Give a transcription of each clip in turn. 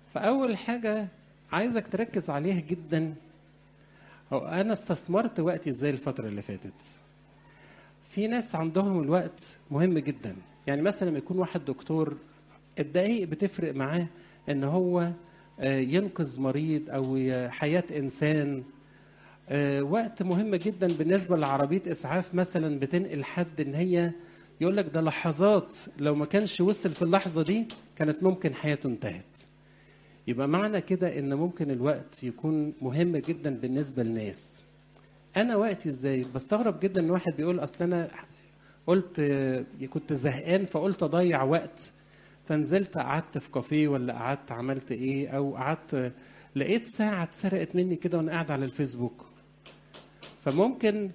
فأول حاجة عايزك تركز عليها جدا هو أنا استثمرت وقتي إزاي الفترة اللي فاتت في ناس عندهم الوقت مهم جدا يعني مثلا لما يكون واحد دكتور الدقايق بتفرق معاه ان هو ينقذ مريض او حياة انسان وقت مهم جدا بالنسبة لعربية اسعاف مثلا بتنقل حد ان هي يقول لك ده لحظات لو ما كانش وصل في اللحظة دي كانت ممكن حياته انتهت يبقى معنى كده ان ممكن الوقت يكون مهم جدا بالنسبة للناس انا وقتي ازاي بستغرب جدا ان واحد بيقول اصل انا قلت كنت زهقان فقلت اضيع وقت فنزلت قعدت في كافيه ولا قعدت عملت ايه او قعدت لقيت ساعة اتسرقت مني كده وانا قاعد على الفيسبوك فممكن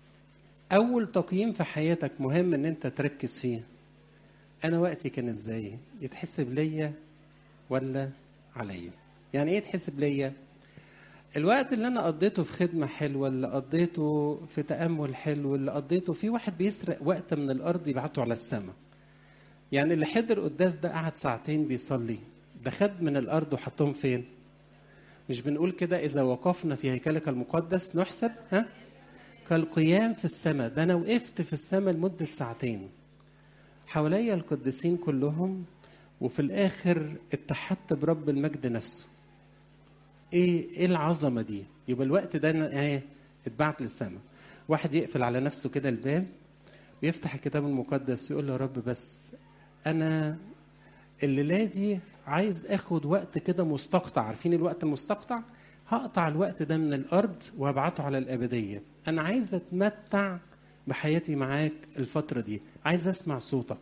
اول تقييم في حياتك مهم ان انت تركز فيه انا وقتي كان ازاي يتحسب ليا ولا عليا يعني ايه يتحسب ليا الوقت اللي انا قضيته في خدمه حلوه اللي قضيته في تامل حلو اللي قضيته في واحد بيسرق وقت من الارض يبعته على السماء يعني اللي حضر قداس ده قعد ساعتين بيصلي ده خد من الارض وحطهم فين مش بنقول كده اذا وقفنا في هيكلك المقدس نحسب ها كالقيام في السماء ده انا وقفت في السماء لمده ساعتين حواليا القديسين كلهم وفي الاخر اتحدت برب المجد نفسه ايه ايه العظمه دي يبقى الوقت ده ايه اتبعت للسماء واحد يقفل على نفسه كده الباب ويفتح الكتاب المقدس ويقول له يا رب بس انا الليله دي عايز اخد وقت كده مستقطع عارفين الوقت المستقطع هقطع الوقت ده من الارض وهبعته على الابديه انا عايز اتمتع بحياتي معاك الفتره دي عايز اسمع صوتك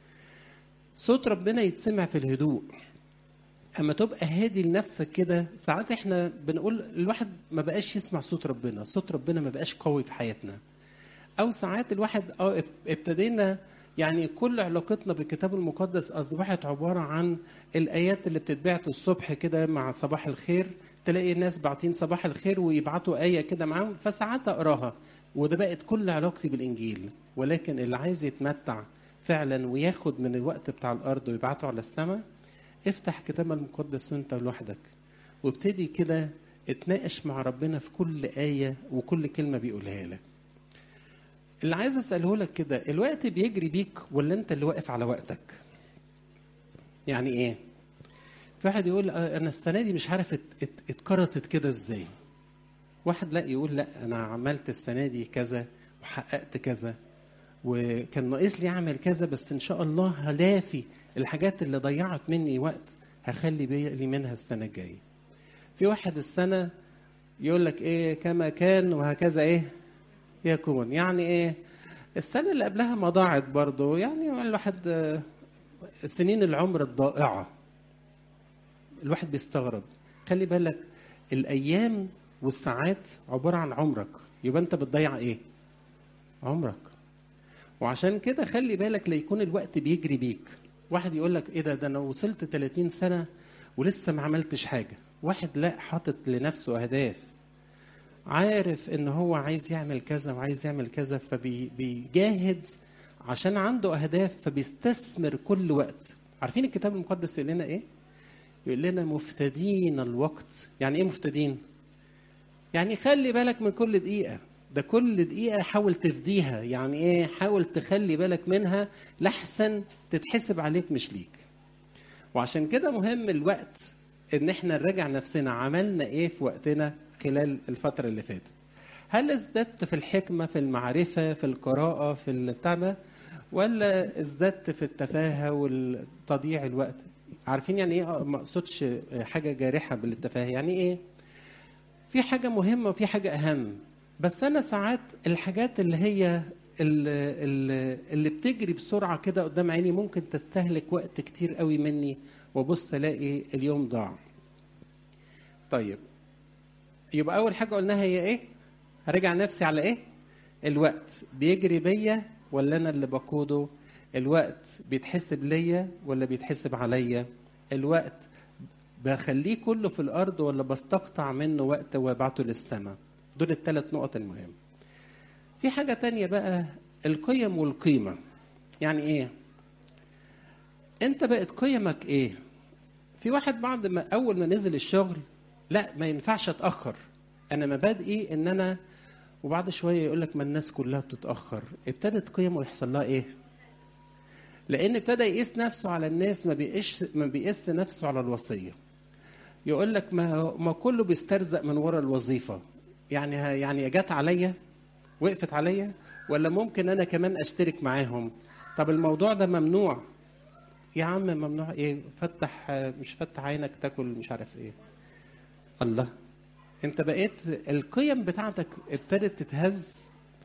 صوت ربنا يتسمع في الهدوء اما تبقى هادي لنفسك كده ساعات احنا بنقول الواحد ما بقاش يسمع صوت ربنا صوت ربنا ما بقاش قوي في حياتنا او ساعات الواحد اه ابتدينا يعني كل علاقتنا بالكتاب المقدس اصبحت عباره عن الايات اللي بتتبعت الصبح كده مع صباح الخير تلاقي الناس باعتين صباح الخير ويبعتوا ايه كده معاهم فساعات اقراها وده بقت كل علاقتي بالانجيل ولكن اللي عايز يتمتع فعلا وياخد من الوقت بتاع الارض ويبعته على السماء افتح كتاب المقدس وانت لوحدك وابتدي كده اتناقش مع ربنا في كل آية وكل كلمة بيقولها لك اللي عايز اسأله لك كده الوقت بيجري بيك ولا انت اللي واقف على وقتك يعني ايه في واحد يقول انا السنة دي مش عارف اتكرتت كده ازاي واحد لا يقول لا انا عملت السنة دي كذا وحققت كذا وكان ناقص لي اعمل كذا بس ان شاء الله هلافي الحاجات اللي ضيعت مني وقت هخلي بالي منها السنه الجايه في واحد السنه يقول لك ايه كما كان وهكذا ايه يكون يعني ايه السنه اللي قبلها ما ضاعت برضه يعني الواحد سنين العمر الضائعه الواحد بيستغرب خلي بالك الايام والساعات عباره عن عمرك يبقى انت بتضيع ايه عمرك وعشان كده خلي بالك ليكون الوقت بيجري بيك واحد يقول لك ايه ده ده انا وصلت 30 سنه ولسه ما عملتش حاجه واحد لا حاطط لنفسه اهداف عارف ان هو عايز يعمل كذا وعايز يعمل كذا فبيجاهد عشان عنده اهداف فبيستثمر كل وقت عارفين الكتاب المقدس يقول لنا ايه يقول لنا مفتدين الوقت يعني ايه مفتدين يعني خلي بالك من كل دقيقه ده كل دقيقة حاول تفديها يعني ايه حاول تخلي بالك منها لحسن تتحسب عليك مش ليك وعشان كده مهم الوقت ان احنا نراجع نفسنا عملنا ايه في وقتنا خلال الفترة اللي فاتت هل ازددت في الحكمة في المعرفة في القراءة في البتاع ده ولا ازددت في التفاهة والتضييع الوقت عارفين يعني ايه ما اقصدش حاجة جارحة بالتفاهة يعني ايه في حاجة مهمة وفي حاجة أهم بس انا ساعات الحاجات اللي هي اللي, اللي بتجري بسرعه كده قدام عيني ممكن تستهلك وقت كتير قوي مني وابص الاقي اليوم ضاع طيب يبقى اول حاجه قلناها هي ايه هرجع نفسي على ايه الوقت بيجري بيا ولا انا اللي بقوده الوقت بيتحسب ليا ولا بيتحسب عليا الوقت بخليه كله في الارض ولا بستقطع منه وقت وابعته للسماء دول الثلاث نقط المهم في حاجة تانية بقى القيم والقيمة يعني ايه انت بقت قيمك ايه في واحد بعد ما اول ما نزل الشغل لا ما ينفعش اتاخر انا مبادئي ان انا وبعد شويه يقول لك ما الناس كلها بتتاخر ابتدت قيمه يحصل لها ايه لان ابتدى يقيس نفسه على الناس ما بيقيس ما بيقيس نفسه على الوصيه يقول لك ما ما كله بيسترزق من ورا الوظيفه يعني ها- يعني جت عليا وقفت عليا ولا ممكن انا كمان اشترك معاهم طب الموضوع ده ممنوع يا عم ممنوع ايه فتح مش فتح عينك تاكل مش عارف ايه الله انت بقيت القيم بتاعتك ابتدت تتهز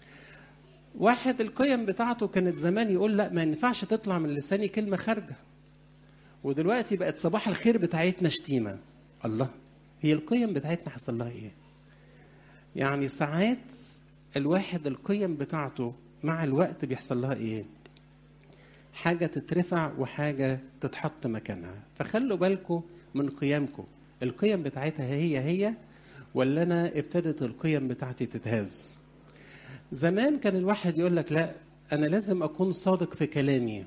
واحد القيم بتاعته كانت زمان يقول لا ما ينفعش تطلع من لساني كلمه خارجه ودلوقتي بقت صباح الخير بتاعتنا شتيمه الله هي القيم بتاعتنا حصل لها ايه يعني ساعات الواحد القيم بتاعته مع الوقت بيحصل لها ايه حاجه تترفع وحاجه تتحط مكانها فخلوا بالكم من قيمكم القيم بتاعتها هي هي ولا انا ابتدت القيم بتاعتي تتهز زمان كان الواحد يقول لك لا انا لازم اكون صادق في كلامي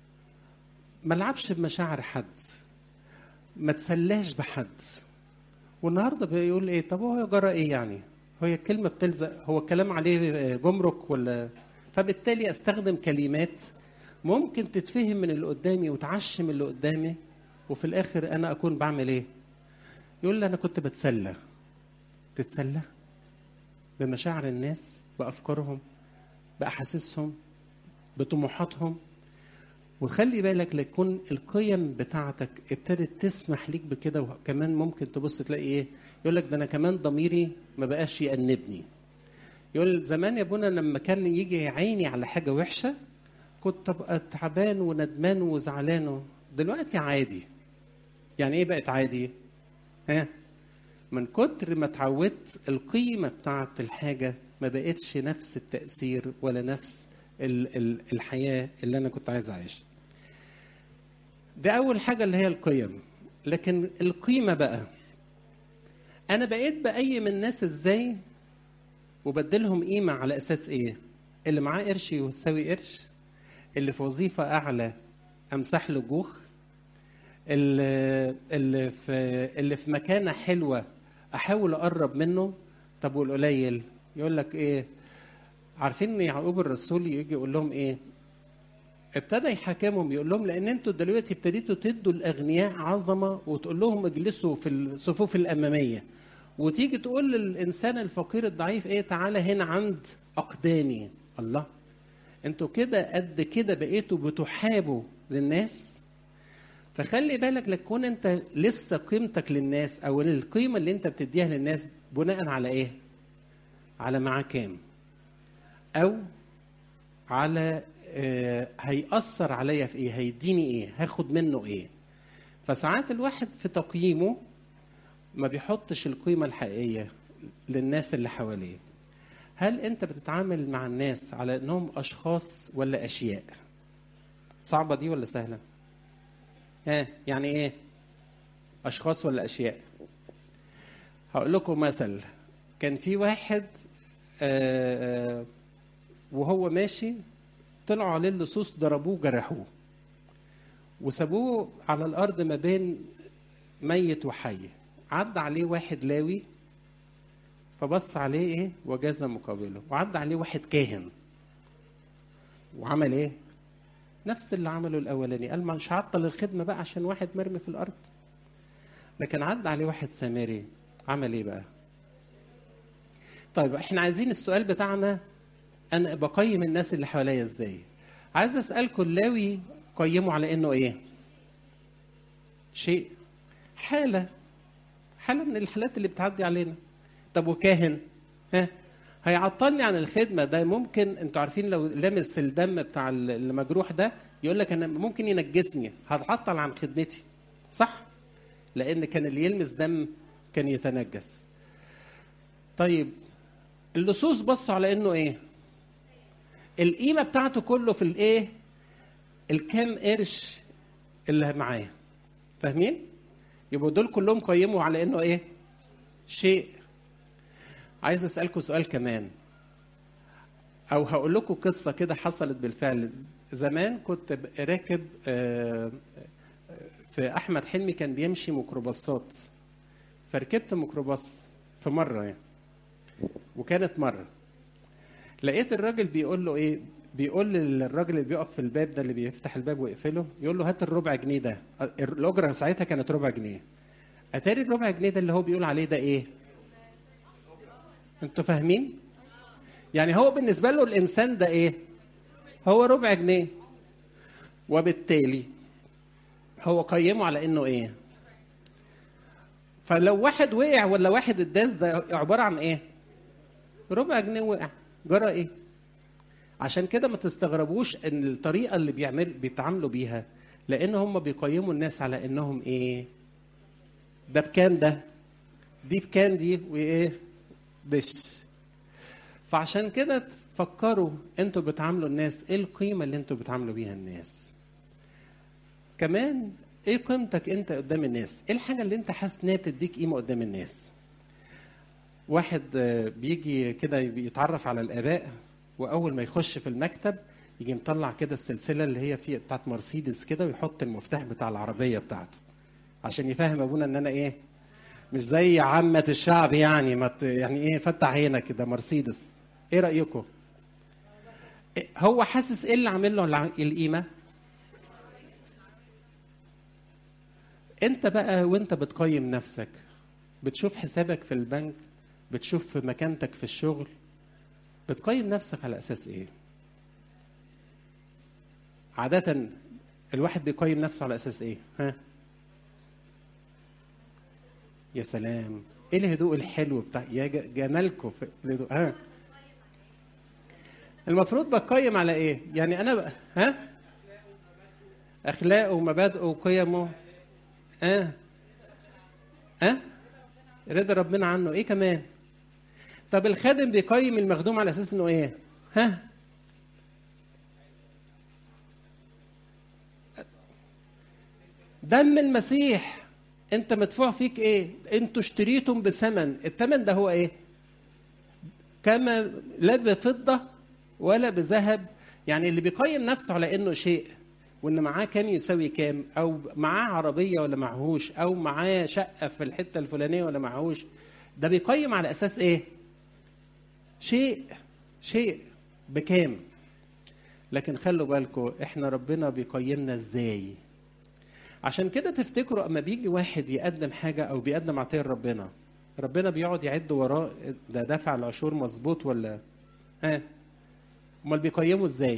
ما العبش بمشاعر حد ما تسلاش بحد والنهارده بيقول ايه طب هو جرى ايه يعني هي الكلمه بتلزق هو الكلام عليه جمرك ولا فبالتالي استخدم كلمات ممكن تتفهم من اللي قدامي وتعشم اللي قدامي وفي الاخر انا اكون بعمل ايه يقول لي انا كنت بتسلى تتسلى بمشاعر الناس بافكارهم باحاسيسهم بطموحاتهم وخلي بالك ليكون القيم بتاعتك ابتدت تسمح ليك بكده وكمان ممكن تبص تلاقي ايه يقول لك ده انا كمان ضميري ما بقاش يأنبني يقول زمان يا ابونا لما كان يجي عيني على حاجه وحشه كنت ابقى تعبان وندمان وزعلان دلوقتي عادي يعني ايه بقت عادي ها من كتر ما اتعودت القيمه بتاعت الحاجه ما بقتش نفس التاثير ولا نفس ال- ال- الحياه اللي انا كنت عايز اعيشها ده اول حاجه اللي هي القيم لكن القيمه بقى انا بقيت بقيم الناس ازاي وبدلهم قيمه على اساس ايه اللي معاه قرش يساوي قرش اللي في وظيفه اعلى امسح له جوخ اللي اللي في اللي في مكانه حلوه احاول اقرب منه طب والقليل يقول لك ايه عارفين ان يعقوب الرسول يجي يقول لهم ايه ابتدى يحاكمهم يقول لهم لان انتوا دلوقتي ابتديتوا تدوا الاغنياء عظمه وتقول لهم اجلسوا في الصفوف الاماميه وتيجي تقول للانسان الفقير الضعيف ايه تعالى هنا عند اقدامي الله انتوا كده قد كده بقيتوا بتحابوا للناس فخلي بالك لتكون انت لسه قيمتك للناس او القيمه اللي انت بتديها للناس بناء على ايه على معاه كام او على آه هيأثر عليا في ايه هيديني ايه هاخد منه ايه فساعات الواحد في تقييمه ما بيحطش القيمة الحقيقية للناس اللي حواليه هل انت بتتعامل مع الناس على انهم اشخاص ولا اشياء صعبة دي ولا سهلة ها يعني ايه اشخاص ولا اشياء هقول لكم مثل كان في واحد آه آه وهو ماشي طلعوا عليه اللصوص ضربوه جرحوه وسابوه على الارض ما بين ميت وحي عدى عليه واحد لاوي فبص عليه ايه وجاز مقابله وعدى عليه واحد كاهن وعمل ايه نفس اللي عمله الاولاني قال مش هعطل الخدمه بقى عشان واحد مرمي في الارض لكن عدى عليه واحد سامري عمل ايه بقى طيب احنا عايزين السؤال بتاعنا انا بقيم الناس اللي حواليا ازاي عايز اسالكم اللاوي قيموا على انه ايه شيء حاله حاله من الحالات اللي بتعدي علينا طب وكاهن ها هيعطلني عن الخدمه ده ممكن انتوا عارفين لو لمس الدم بتاع المجروح ده يقول لك انا ممكن ينجسني هتعطل عن خدمتي صح لان كان اللي يلمس دم كان يتنجس طيب اللصوص بصوا على انه ايه القيمه بتاعته كله في الايه الكام قرش اللي معاه فاهمين يبقوا دول كلهم قيموا على انه ايه شيء عايز اسالكم سؤال كمان او هقول لكم قصه كده حصلت بالفعل زمان كنت راكب في احمد حلمي كان بيمشي ميكروباصات فركبت ميكروباص في مره يعني وكانت مره لقيت الراجل بيقول له ايه بيقول للراجل اللي بيقف في الباب ده اللي بيفتح الباب ويقفله يقول له هات الربع جنيه ده الاجره ساعتها كانت ربع جنيه اتاري الربع جنيه ده اللي هو بيقول عليه ده ايه انتوا فاهمين يعني هو بالنسبه له الانسان ده ايه هو ربع جنيه وبالتالي هو قيمه على انه ايه فلو واحد وقع ولا واحد اتداس ده عباره عن ايه ربع جنيه وقع جرى ايه عشان كده ما تستغربوش ان الطريقه اللي بيعمل بيتعاملوا بيها لان هم بيقيموا الناس على انهم ايه ده بكام ده دي بكام دي وايه دش فعشان كده تفكروا انتوا بتعاملوا الناس ايه القيمه اللي انتوا بتعاملوا بيها الناس كمان ايه قيمتك انت قدام الناس ايه الحاجه اللي انت حاسس انها بتديك قيمه قدام الناس واحد بيجي كده يتعرف على الاباء واول ما يخش في المكتب يجي مطلع كده السلسله اللي هي في بتاعت مرسيدس كده ويحط المفتاح بتاع العربيه بتاعته عشان يفهم ابونا ان انا ايه مش زي عامة الشعب يعني ما يعني ايه فتح عينك كده مرسيدس ايه رايكم هو حاسس ايه اللي عامل له القيمه انت بقى وانت بتقيم نفسك بتشوف حسابك في البنك بتشوف في مكانتك في الشغل بتقيم نفسك على اساس ايه عادة الواحد بيقيم نفسه على اساس ايه ها يا سلام ايه الهدوء الحلو بتاع يا جمالكم في الهدوء ها المفروض بقيم على ايه يعني انا بقى ها اخلاقه ومبادئه وقيمه ها ها رضا ربنا عنه ايه كمان طب الخادم بيقيم المخدوم على اساس انه ايه ها دم المسيح انت مدفوع فيك ايه انتوا اشتريتم بثمن الثمن ده هو ايه كما لا بفضه ولا بذهب يعني اللي بيقيم نفسه على انه شيء وان معاه كام يساوي كام او معاه عربيه ولا معهوش او معاه شقه في الحته الفلانيه ولا معهوش ده بيقيم على اساس ايه شيء شيء بكام لكن خلوا بالكم احنا ربنا بيقيمنا ازاي عشان كده تفتكروا اما بيجي واحد يقدم حاجه او بيقدم عطيه لربنا ربنا بيقعد يعد وراه ده دفع العشور مظبوط ولا ها امال بيقيمه ازاي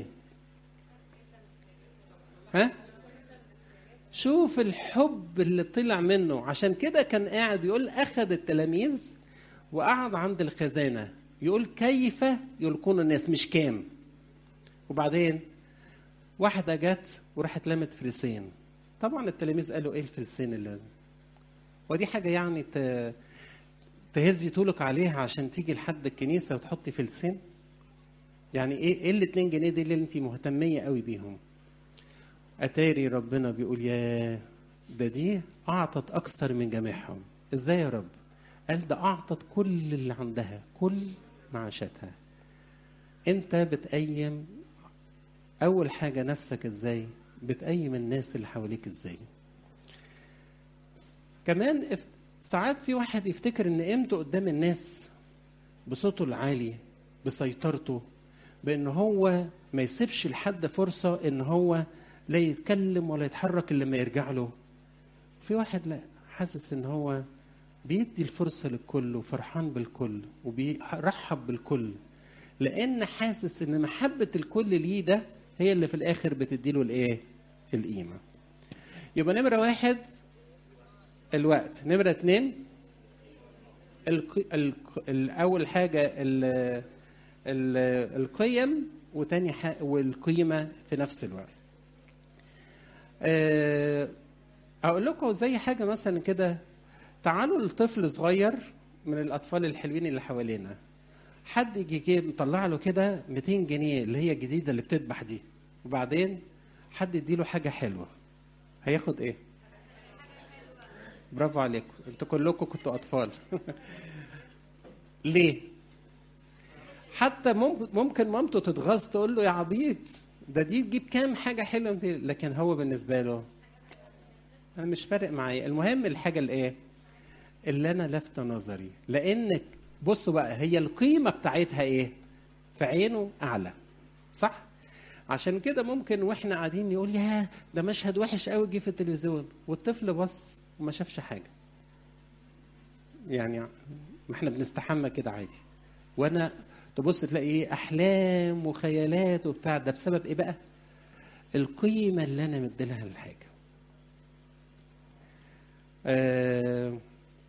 ها شوف الحب اللي طلع منه عشان كده كان قاعد بيقول اخذ التلاميذ وقعد عند الخزانه يقول كيف يلقون الناس مش كام وبعدين واحده جت وراحت لمت فلسين طبعا التلاميذ قالوا ايه الفلسين اللي ودي حاجه يعني ت... تهزي طولك عليها عشان تيجي لحد الكنيسه وتحطي فلسين يعني ايه ايه الاتنين جنيه دي اللي انت مهتميه قوي بيهم اتاري ربنا بيقول يا ده دي اعطت اكثر من جميعهم ازاي يا رب قال ده اعطت كل اللي عندها كل معاشاتها انت بتقيم اول حاجه نفسك ازاي بتقيم الناس اللي حواليك ازاي كمان افت... ساعات في واحد يفتكر ان قيمته قدام الناس بصوته العالي بسيطرته بان هو ما يسيبش لحد فرصه ان هو لا يتكلم ولا يتحرك الا لما يرجع له في واحد لا حاسس ان هو بيدي الفرصة للكل وفرحان بالكل وبيرحب بالكل لأن حاسس إن محبة الكل ليه ده هي اللي في الآخر بتديله الإيه؟ القيمة. يبقى نمرة واحد الوقت، نمرة اتنين الق... الق... أول حاجة ال... ال... القيم وتاني حاجة والقيمة في نفس الوقت. أقول لكم زي حاجة مثلا كده تعالوا لطفل صغير من الاطفال الحلوين اللي حوالينا حد يجي كده مطلع له كده 200 جنيه اللي هي الجديده اللي بتذبح دي وبعدين حد يديله حاجه حلوه هياخد ايه برافو عليكم انتوا كلكم كنتوا اطفال ليه حتى ممكن مامته تتغاظ تقول له يا عبيط ده دي تجيب كام حاجه حلوه لكن هو بالنسبه له انا مش فارق معايا المهم الحاجه الايه اللي انا لافته نظري لانك بصوا بقى هي القيمه بتاعتها ايه في عينه اعلى صح عشان كده ممكن واحنا قاعدين يقول يا ده مشهد وحش قوي جه في التلفزيون والطفل بص وما شافش حاجه يعني ما احنا بنستحمى كده عادي وانا تبص تلاقي ايه احلام وخيالات وبتاع ده بسبب ايه بقى القيمه اللي انا مديلها للحاجه آه،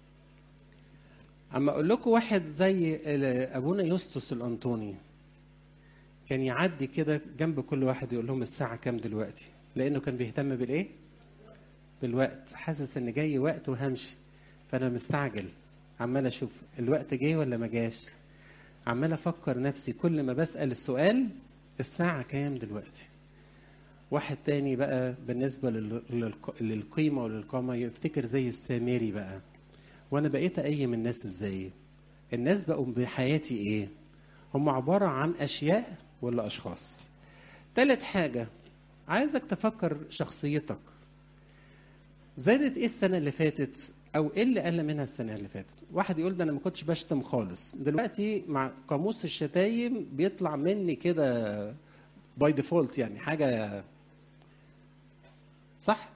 اما اقول لكم واحد زي ابونا يوستوس الانطوني كان يعدي كده جنب كل واحد يقول لهم الساعه كام دلوقتي لانه كان بيهتم بالايه بالوقت حاسس ان جاي وقت وهمشي فانا مستعجل عمال اشوف الوقت جاي ولا ما جاش عمال افكر نفسي كل ما بسال السؤال الساعه كام دلوقتي واحد تاني بقى بالنسبة لل- للق- للقيمة وللقامة يفتكر زي السامري بقى وأنا بقيت أقيم الناس إزاي الناس بقوا بحياتي إيه هم عبارة عن أشياء ولا أشخاص تالت حاجة عايزك تفكر شخصيتك زادت إيه السنة اللي فاتت أو إيه اللي قل منها السنة اللي فاتت واحد يقول ده أنا ما كنتش بشتم خالص دلوقتي مع قاموس الشتايم بيطلع مني كده باي ديفولت يعني حاجة صح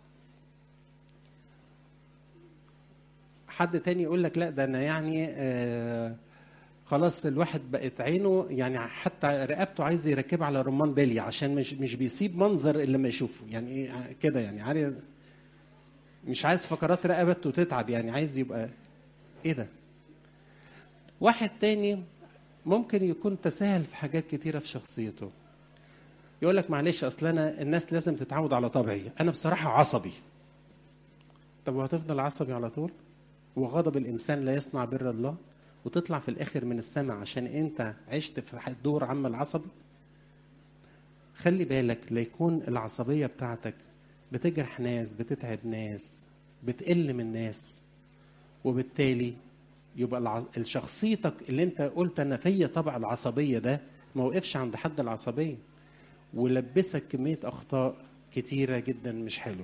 حد تاني يقول لك لا ده انا يعني آه خلاص الواحد بقت عينه يعني حتى رقبته عايز يركبها على رمان بلي عشان مش مش بيسيب منظر الا لما يشوفه يعني ايه كده يعني عارف مش عايز فقرات رقبته تتعب يعني عايز يبقى ايه ده واحد تاني ممكن يكون تساهل في حاجات كتيره في شخصيته يقول لك معلش اصل انا الناس لازم تتعود على طبعي انا بصراحه عصبي طب وهتفضل عصبي على طول وغضب الانسان لا يصنع بر الله وتطلع في الاخر من السماء عشان انت عشت في دور عم العصبي خلي بالك ليكون العصبيه بتاعتك بتجرح ناس بتتعب ناس بتقل من ناس وبالتالي يبقى الع... شخصيتك اللي انت قلت انا فيا طبع العصبيه ده ما وقفش عند حد العصبيه ولبسك كمية أخطاء كتيرة جدا مش حلوة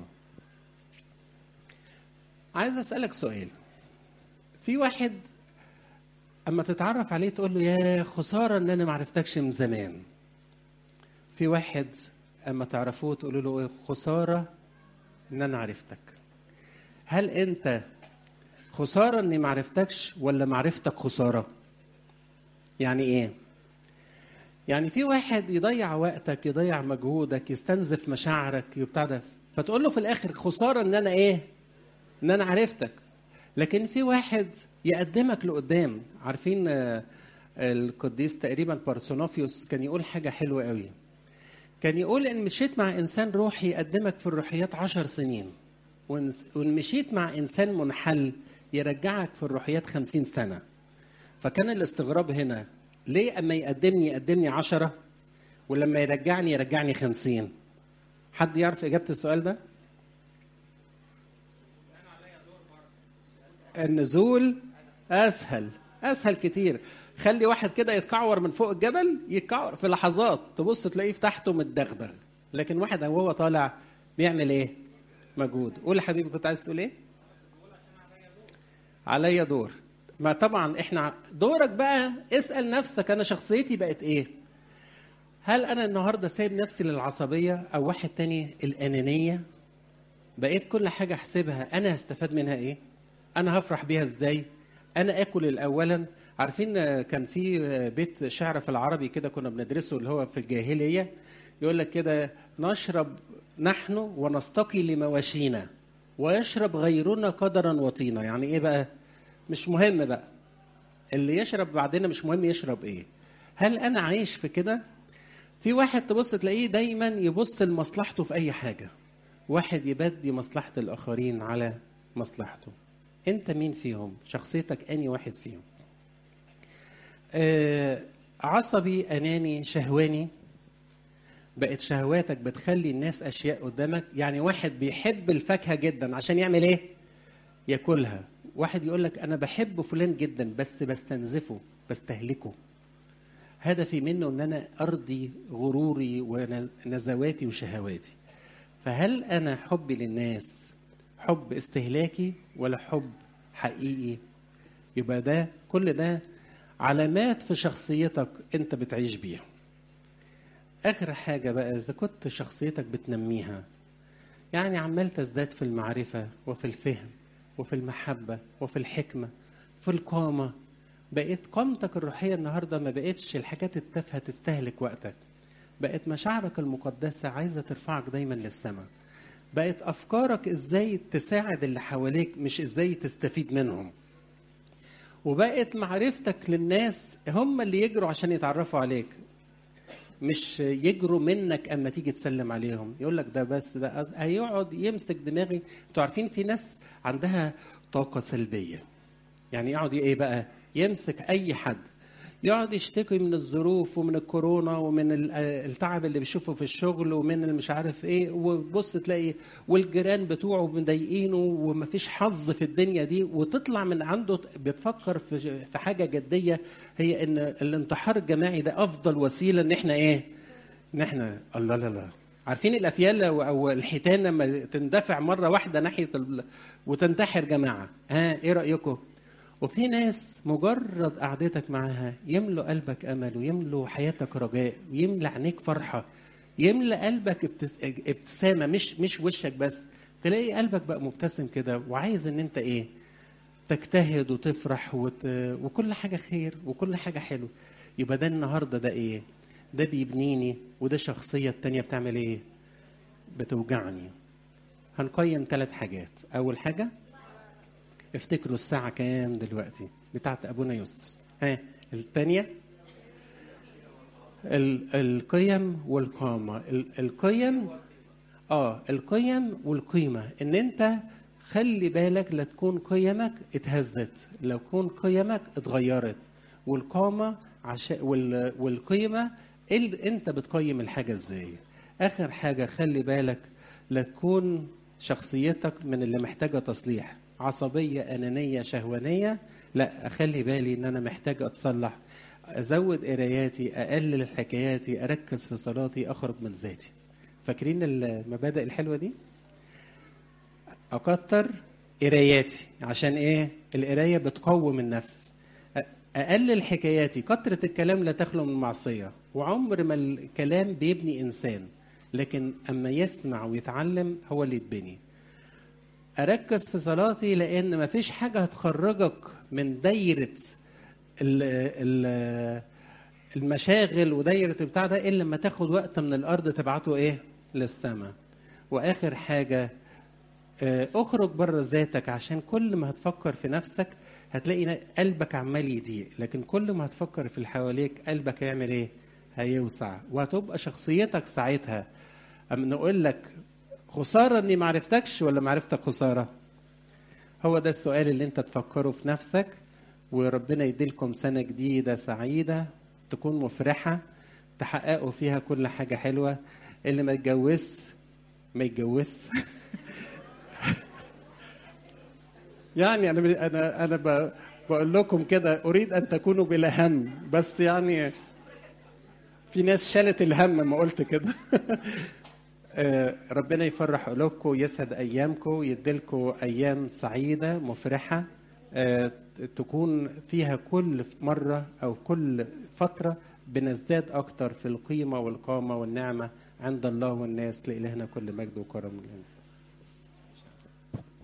عايز أسألك سؤال في واحد أما تتعرف عليه تقول له يا خسارة إن أنا معرفتكش من زمان في واحد أما تعرفوه تقول له إيه خسارة إن أنا عرفتك هل أنت خسارة إني معرفتكش ولا معرفتك خسارة يعني إيه يعني في واحد يضيع وقتك يضيع مجهودك يستنزف مشاعرك بتاع ده فتقول له في الاخر خساره ان انا ايه ان انا عرفتك لكن في واحد يقدمك لقدام عارفين آه، القديس تقريبا بارسونوفيوس كان يقول حاجه حلوه قوي كان يقول ان مشيت مع انسان روحي يقدمك في الروحيات عشر سنين وإن وإن مشيت مع انسان منحل يرجعك في الروحيات خمسين سنه فكان الاستغراب هنا ليه اما يقدمني يقدمني عشرة ولما يرجعني يرجعني خمسين حد يعرف إجابة السؤال ده النزول أسهل أسهل كتير خلي واحد كده يتكعور من فوق الجبل يتكعور في لحظات تبص تلاقيه في تحته متدغدغ لكن واحد وهو طالع بيعمل ايه مجهود قول يا حبيبي كنت عايز تقول ايه عليا دور ما طبعا احنا دورك بقى اسال نفسك انا شخصيتي بقت ايه هل انا النهارده سايب نفسي للعصبيه او واحد تاني الانانيه بقيت كل حاجه احسبها انا هستفاد منها ايه انا هفرح بيها ازاي انا اكل الاولا عارفين آه، كان في آه، بيت شعر في العربي كده كنا بندرسه اللي هو في الجاهليه يقول لك كده نشرب نحن ونستقي لمواشينا ويشرب غيرنا قدرا وطينا يعني ايه بقى مش مهم بقى اللي يشرب بعدين مش مهم يشرب ايه هل انا عايش في كده في واحد تبص تلاقيه دايما يبص لمصلحته في اي حاجه واحد يبدي مصلحه الاخرين على مصلحته انت مين فيهم شخصيتك اني واحد فيهم آه عصبي اناني شهواني بقت شهواتك بتخلي الناس اشياء قدامك يعني واحد بيحب الفاكهه جدا عشان يعمل ايه ياكلها واحد يقول لك انا بحب فلان جدا بس بستنزفه بستهلكه هدفي منه ان انا ارضي غروري ونزواتي وشهواتي فهل انا حبي للناس حب استهلاكي ولا حب حقيقي يبقى ده كل ده علامات في شخصيتك انت بتعيش بيها اخر حاجه بقى اذا كنت شخصيتك بتنميها يعني عمال تزداد في المعرفه وفي الفهم وفي المحبه وفي الحكمه في القامه بقيت قامتك الروحيه النهارده ما بقتش الحاجات التافهه تستهلك وقتك بقت مشاعرك المقدسه عايزه ترفعك دايما للسماء بقت افكارك ازاي تساعد اللي حواليك مش ازاي تستفيد منهم وبقت معرفتك للناس هم اللي يجروا عشان يتعرفوا عليك مش يجروا منك اما تيجي تسلم عليهم يقول لك ده بس ده أز... هيقعد يمسك دماغي انتوا عارفين في ناس عندها طاقه سلبيه يعني يقعد ايه بقى يمسك اي حد يقعد يشتكي من الظروف ومن الكورونا ومن التعب اللي بيشوفه في الشغل ومن مش عارف ايه وبص تلاقي والجيران بتوعه مضايقينه ومفيش حظ في الدنيا دي وتطلع من عنده بتفكر في في حاجه جديه هي ان الانتحار الجماعي ده افضل وسيله ان احنا ايه؟ ان احنا الله لا لا عارفين الافيال او الحيتان لما تندفع مره واحده ناحيه ال... وتنتحر جماعه ها ايه رايكم؟ وفي ناس مجرد قعدتك معاها يملوا قلبك امل ويملوا حياتك رجاء ويملى عينيك فرحه يملى قلبك ابتس... ابتسامه مش مش وشك بس تلاقي قلبك بقى مبتسم كده وعايز ان انت ايه تجتهد وتفرح وت... وكل حاجه خير وكل حاجه حلو يبقى ده النهارده ده ايه ده بيبنيني وده شخصيه التانيه بتعمل ايه بتوجعني هنقيم ثلاث حاجات اول حاجه افتكروا الساعة كام دلوقتي بتاعت أبونا يوستس ها الثانية القيم والقامة القيم اه القيم والقيمة ان انت خلي بالك لا تكون قيمك اتهزت لو تكون قيمك اتغيرت والقامة عشان وال... والقيمة ال... انت بتقيم الحاجة ازاي اخر حاجة خلي بالك لا تكون شخصيتك من اللي محتاجة تصليح عصبية أنانية شهوانية لا أخلي بالي إن أنا محتاج أتصلح أزود قراياتي أقلل حكاياتي أركز في صلاتي أخرج من ذاتي فاكرين المبادئ الحلوة دي أكتر قراياتي عشان إيه القراية بتقوم النفس أقلل حكاياتي كترة الكلام لا تخلو من معصية وعمر ما الكلام بيبني إنسان لكن أما يسمع ويتعلم هو اللي يتبني اركز في صلاتي لان مفيش حاجه هتخرجك من دايره ال ال المشاغل ودايره بتاع ده الا لما تاخد وقت من الارض تبعته ايه للسماء واخر حاجه اخرج بره ذاتك عشان كل ما هتفكر في نفسك هتلاقي قلبك عمال يضيق لكن كل ما هتفكر في اللي حواليك قلبك هيعمل ايه هيوسع وهتبقى شخصيتك ساعتها اما نقول لك خسارة اني ما عرفتكش ولا معرفتك خسارة هو ده السؤال اللي انت تفكره في نفسك وربنا يديلكم سنة جديدة سعيدة تكون مفرحة تحققوا فيها كل حاجة حلوة اللي ما يتجوز ما يتجوز يعني انا انا انا بقول لكم كده اريد ان تكونوا بلا هم بس يعني في ناس شالت الهم ما قلت كده ربنا يفرح قلوبكم يسعد ايامكم يديلكم ايام سعيده مفرحه تكون فيها كل مره او كل فتره بنزداد اكتر في القيمه والقامه والنعمه عند الله والناس لالهنا كل مجد وكرم لنا